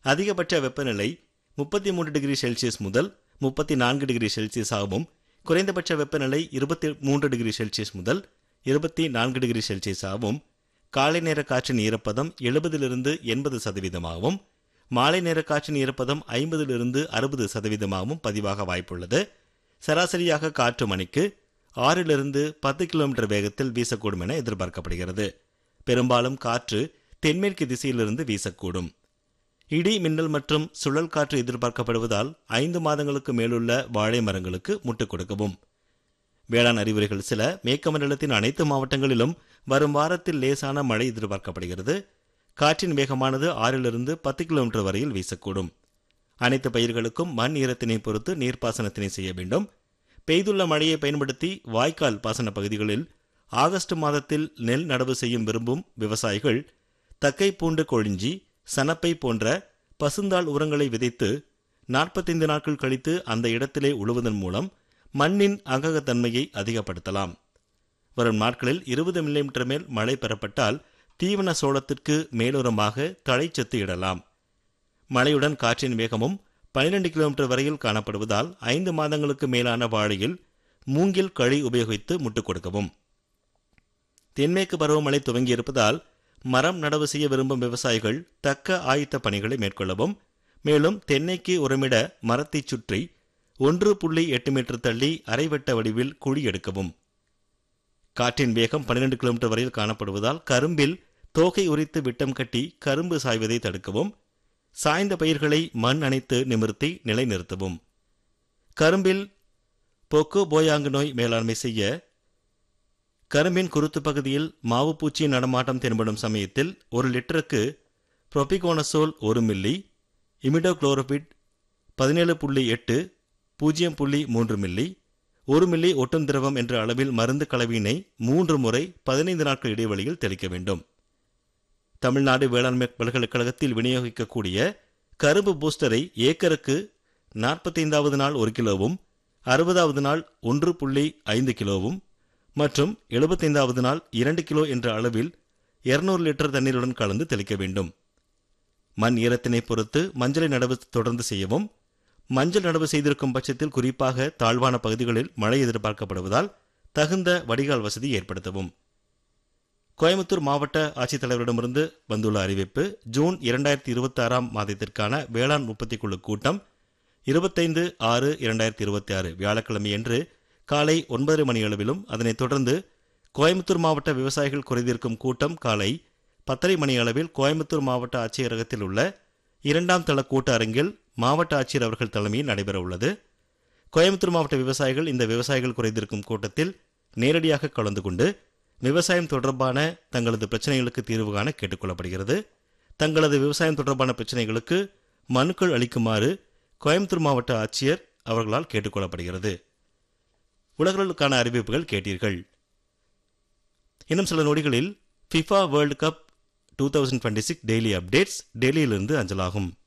அதிகபட்ச வெப்பநிலை முப்பத்தி மூன்று டிகிரி செல்சியஸ் முதல் முப்பத்தி நான்கு டிகிரி செல்சியஸ் ஆகவும் குறைந்தபட்ச வெப்பநிலை இருபத்தி மூன்று டிகிரி செல்சியஸ் முதல் இருபத்தி நான்கு டிகிரி செல்சியஸ் ஆகவும் காலை நேர காற்றின் ஈரப்பதம் எழுபதிலிருந்து எண்பது சதவீதமாகவும் மாலை நேர காற்றின் ஈரப்பதம் ஐம்பதிலிருந்து அறுபது சதவீதமாகவும் பதிவாக வாய்ப்புள்ளது சராசரியாக காற்று மணிக்கு ஆறிலிருந்து பத்து கிலோமீட்டர் வேகத்தில் வீசக்கூடும் என எதிர்பார்க்கப்படுகிறது பெரும்பாலும் காற்று தென்மேற்கு திசையிலிருந்து வீசக்கூடும் இடி மின்னல் மற்றும் சுழல் காற்று எதிர்பார்க்கப்படுவதால் ஐந்து மாதங்களுக்கு மேலுள்ள வாழை மரங்களுக்கு முட்டுக் கொடுக்கவும் வேளாண் அறிவுரைகள் சில மேற்குமண்டலத்தின் அனைத்து மாவட்டங்களிலும் வரும் வாரத்தில் லேசான மழை எதிர்பார்க்கப்படுகிறது காற்றின் வேகமானது ஆறிலிருந்து பத்து கிலோமீட்டர் வரையில் வீசக்கூடும் அனைத்து பயிர்களுக்கும் மண் ஈரத்தினை பொறுத்து நீர்ப்பாசனத்தினை செய்ய வேண்டும் பெய்துள்ள மழையை பயன்படுத்தி வாய்க்கால் பாசன பகுதிகளில் ஆகஸ்ட் மாதத்தில் நெல் நடவு செய்யும் விரும்பும் விவசாயிகள் தக்கை பூண்டு கொழிஞ்சி சனப்பை போன்ற பசுந்தாள் உரங்களை விதைத்து நாற்பத்தைந்து நாட்கள் கழித்து அந்த இடத்திலே உழுவதன் மூலம் மண்ணின் அககத்தன்மையை அதிகப்படுத்தலாம் வரும் நாட்களில் இருபது மில்லிமீட்டர் மேல் மழை பெறப்பட்டால் தீவன சோளத்திற்கு மேலுரமாக தழைச்சத்து இடலாம் மழையுடன் காற்றின் வேகமும் 12 கிலோமீட்டர் வரையில் காணப்படுவதால் ஐந்து மாதங்களுக்கு மேலான வாழையில் மூங்கில் கழி உபயோகித்து முட்டுக் கொடுக்கவும் தென்மேற்கு பருவமழை துவங்கியிருப்பதால் மரம் நடவு செய்ய விரும்பும் விவசாயிகள் தக்க ஆயத்த பணிகளை மேற்கொள்ளவும் மேலும் தென்னைக்கு உரமிட மரத்தைச் சுற்றி ஒன்று புள்ளி எட்டு மீட்டர் தள்ளி அரைவட்ட வடிவில் குழி எடுக்கவும் காற்றின் வேகம் 12 கிலோமீட்டர் வரையில் காணப்படுவதால் கரும்பில் தோகை உரித்து விட்டம் கட்டி கரும்பு சாய்வதை தடுக்கவும் சாய்ந்த பயிர்களை மண் அணைத்து நிமிர்த்தி நிலைநிறுத்தவும் கரும்பில் பொக்கு போயாங்கு நோய் மேலாண்மை செய்ய கரும்பின் குருத்து பகுதியில் மாவு பூச்சியின் நடமாட்டம் தென்படும் சமயத்தில் ஒரு லிட்டருக்கு புரோபிகோனசோல் ஒரு மில்லி இமிடோக்ளோரோபிட் பதினேழு புள்ளி எட்டு பூஜ்ஜியம் புள்ளி மூன்று மில்லி ஒரு மில்லி ஒட்டும் திரவம் என்ற அளவில் மருந்து கலவையினை மூன்று முறை பதினைந்து நாட்கள் இடைவெளியில் தெளிக்க வேண்டும் தமிழ்நாடு வேளாண்மை பல்கலைக்கழகத்தில் விநியோகிக்கக்கூடிய கரும்பு பூஸ்டரை ஏக்கருக்கு நாற்பத்தைந்தாவது நாள் ஒரு கிலோவும் அறுபதாவது நாள் ஒன்று புள்ளி ஐந்து கிலோவும் மற்றும் எழுபத்தைந்தாவது நாள் இரண்டு கிலோ என்ற அளவில் இருநூறு லிட்டர் தண்ணீருடன் கலந்து தெளிக்க வேண்டும் மண் ஈரத்தினை பொறுத்து மஞ்சளை நடவு தொடர்ந்து செய்யவும் மஞ்சள் நடவு செய்திருக்கும் பட்சத்தில் குறிப்பாக தாழ்வான பகுதிகளில் மழை எதிர்பார்க்கப்படுவதால் தகுந்த வடிகால் வசதி ஏற்படுத்தவும் கோயம்புத்தூர் மாவட்ட ஆட்சித்தலைவரிடமிருந்து வந்துள்ள அறிவிப்பு ஜூன் இரண்டாயிரத்தி இருபத்தி ஆறாம் மாதத்திற்கான வேளாண் உற்பத்தி குழு கூட்டம் இருபத்தைந்து ஆறு இரண்டாயிரத்தி இருபத்தி ஆறு வியாழக்கிழமையன்று காலை ஒன்பதரை மணி அளவிலும் அதனைத் தொடர்ந்து கோயம்புத்தூர் மாவட்ட விவசாயிகள் குறைதீர்க்கும் கூட்டம் காலை பத்தரை மணி அளவில் கோயம்புத்தூர் மாவட்ட ஆட்சியரகத்தில் உள்ள இரண்டாம் தள கூட்ட அரங்கில் மாவட்ட ஆட்சியர் அவர்கள் தலைமையில் நடைபெற உள்ளது கோயம்புத்தூர் மாவட்ட விவசாயிகள் இந்த விவசாயிகள் குறைதீர்க்கும் கூட்டத்தில் நேரடியாக கலந்து கொண்டு விவசாயம் தொடர்பான தங்களது பிரச்சனைகளுக்கு தீர்வு காண கேட்டுக்கொள்ளப்படுகிறது தங்களது விவசாயம் தொடர்பான பிரச்சனைகளுக்கு மனுக்கள் அளிக்குமாறு கோயம்புத்தூர் மாவட்ட ஆட்சியர் அவர்களால் கேட்டுக்கொள்ளப்படுகிறது உலகளுக்கான அறிவிப்புகள் கேட்டீர்கள் இன்னும் சில நொடிகளில் FIFA World Cup two thousand twenty six daily updates டெல்லியிலிருந்து அஞ்சலாகும்